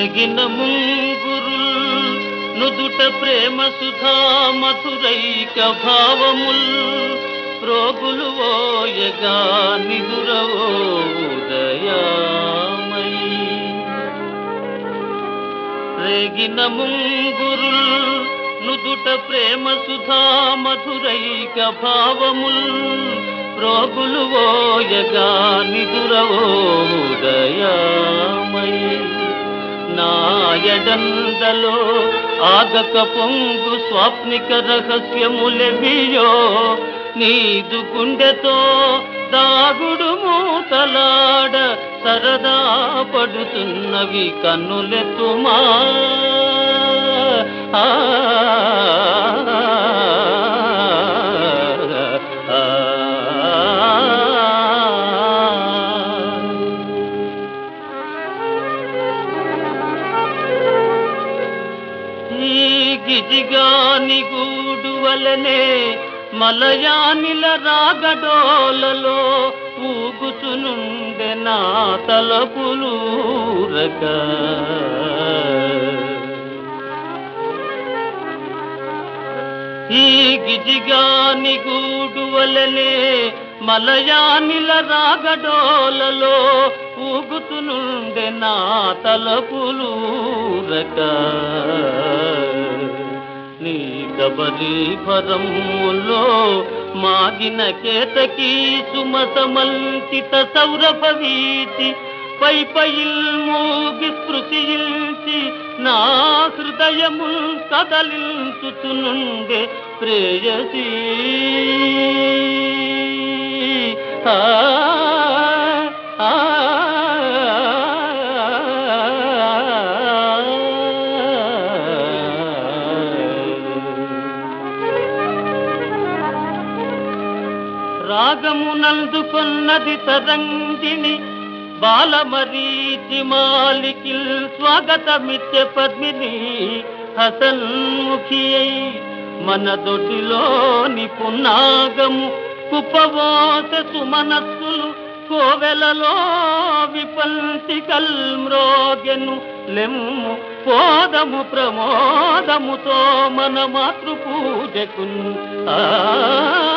రేగిన ముంగురుల్ నుదుట ప్రేమ సుధా మధురైక భావముల్ రోగులు ఓయగా నిదురవో ఉదయామై రేగిన ముంగురుల్ నుదుట ప్రేమ సుధా మధురైక భావముల్ రోగులు ఓయగా నిదురవో ఉదయామై నాయడందలో ఆగక పొంగు స్వాప్నిక రహస్యములెవియో నీదు గుండెతో దాగుడు మూతలాడ సరదా పడుతున్నవి కన్నులెత్తుమా ఆ, ఆ, ఆ. ఈ గిజిగాని గూడు వలనే మలయానిల రాగడోలలో ఊగుచునుండె నా తలపులూరక ఈ గిజిగాని గూడు వలనే మలయానిల రాగడోలలో ఊగుతునుండె నా తలపులూరక నీ కబరి భరములో మాగిన కేతకీ సుమసమంతిత సౌరభ వీచి పై పైల్ మూగి స్పృశించి నా హృదయము కదలించుచునుండే ప్రేయసీ ఆ, ఆ, రాగమునందుకొన్నది తరంగిణి బాలమరీచి మాలికిల్ స్వాగతమిత్య పద్మిని హసన్ముఖి అయి మన దొడ్డిలోని పున్నాగము కుప్పవోస సుమనస్సులు కోవెలలో విపంచి కల్మ్రోగెను లెమ్ము పోదము ప్రమోదముతో మన మాతృ పూజకు ఆ